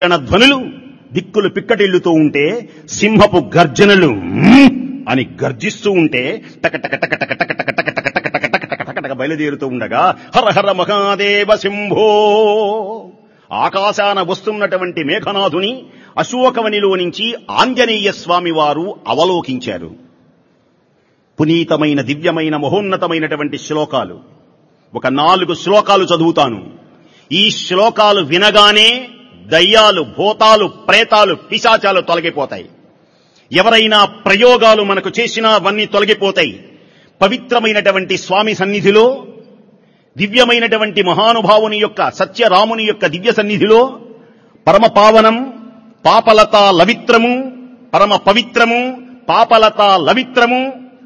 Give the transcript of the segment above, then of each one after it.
గణ ధ్వనులు దిక్కులు పిక్కటిల్లుతూ ఉంటే సింహపు గర్జనలు "మ్మ్" అని గర్జిస్తూ ఉంటే టక టక టక టక టక టక టక టక టక టక టక టక టక బయలుదేరుతూ ఉండగా హర హర మహాదేవ శంభో ఆకాశాన వస్తున్నటువంటి మేఘనాథుని అశోకవనిలో నుంచి ఆంజనేయ స్వామి వారు అవలోకించారు పునీతమైన దివ్యమైన మహోన్నతమైనటువంటి శ్లోకాలు ఒక నాలుగు శ్లోకాలు చదువుతాను ఈ శ్లోకాలు వినగానే దయ్యాలు భూతాలు ప్రేతాలు పిశాచాలు తొలగిపోతాయి ఎవరైనా ప్రయోగాలు మనకు చేసినా అవన్నీ తొలగిపోతాయి పవిత్రమైనటువంటి స్వామి సన్నిధిలో దివ్యమైనటువంటి మహానుభావుని యొక్క సత్యరాముని యొక్క దివ్య సన్నిధిలో పరమ పావనం పాపలత లవిత్రము పరమ పవిత్రము పాపలత లవిత్రము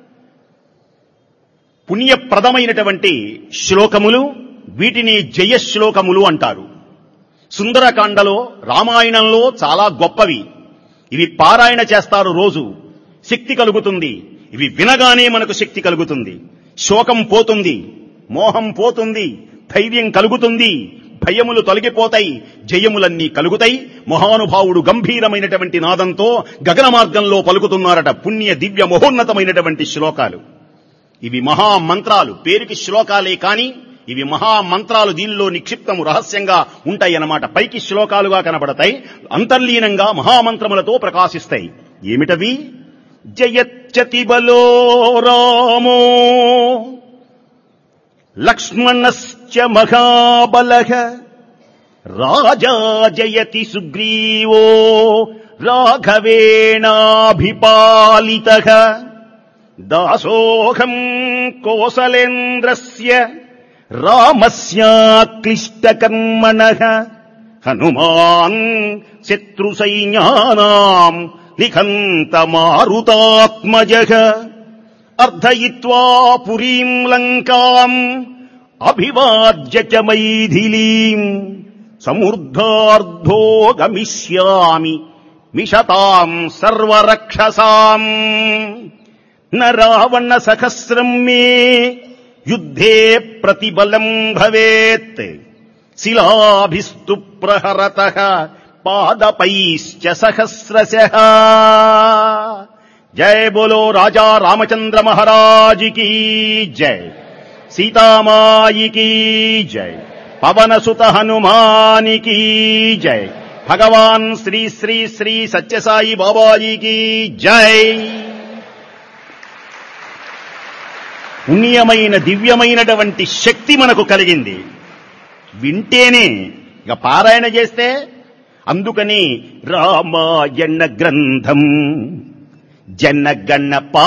పుణ్యప్రదమైనటువంటి శ్లోకములు వీటిని జయ శ్లోకములు అంటారు సుందరకాండలో రామాయణంలో చాలా గొప్పవి ఇవి పారాయణ చేస్తారు రోజు శక్తి కలుగుతుంది ఇవి వినగానే మనకు శక్తి కలుగుతుంది శోకం పోతుంది మోహం పోతుంది ధైర్యం కలుగుతుంది భయములు తొలగిపోతాయి జయములన్నీ కలుగుతాయి మహానుభావుడు గంభీరమైనటువంటి నాదంతో గగన మార్గంలో పలుకుతున్నారట పుణ్య దివ్య మహోన్నతమైనటువంటి శ్లోకాలు ఇవి మహామంత్రాలు పేరుకి శ్లోకాలే కాని ఇవి మహామంత్రాలు దీనిలో నిక్షిప్తము రహస్యంగా ఉంటాయన్నమాట పైకి శ్లోకాలుగా కనబడతాయి అంతర్లీనంగా మహామంత్రములతో ప్రకాశిస్తాయి ఏమిటవి జయచ్చతి బలో రామో లక్ష్మణశ్చ మహాబలః రాజా జయతి సుగ్రీవో రాఘవేణాభిపాలితః దాసోహం కోసలేంద్రస్య రామస్యాక్లిష్టకర్మణః హనుమాన్ శత్రుసైన్యానాం నిఖంతమారుతాత్మజః అర్ధయిత్వా పురీం లంకాం అభివాజ్య చ మైథిలీం సమృద్ధార్థో గమిష్యామి మిషతాం సర్వరక్షసాం న రావణ సహస్రం మే యుద్ధే ప్రతిబలం భవేత్ శిలాభిస్తు ప్రహరత పాదపైశ్చ సహస్రశః జయ బోలో రాజా రామచంద్ర మహారాజ్ की జय సీతామాయి की జय పవన సుత హనుమాని की జय భగవాన్ శ్రీ శ్రీ శ్రీ సత్యసాయి బాబాజీ की జై పుణ్యమైన దివ్యమైనటువంటి శక్తి మనకు కలిగింది వింటేనే ఇక పారాయణ చేస్తే అందుకని రామాయణ గ్రంథం జనగణ పా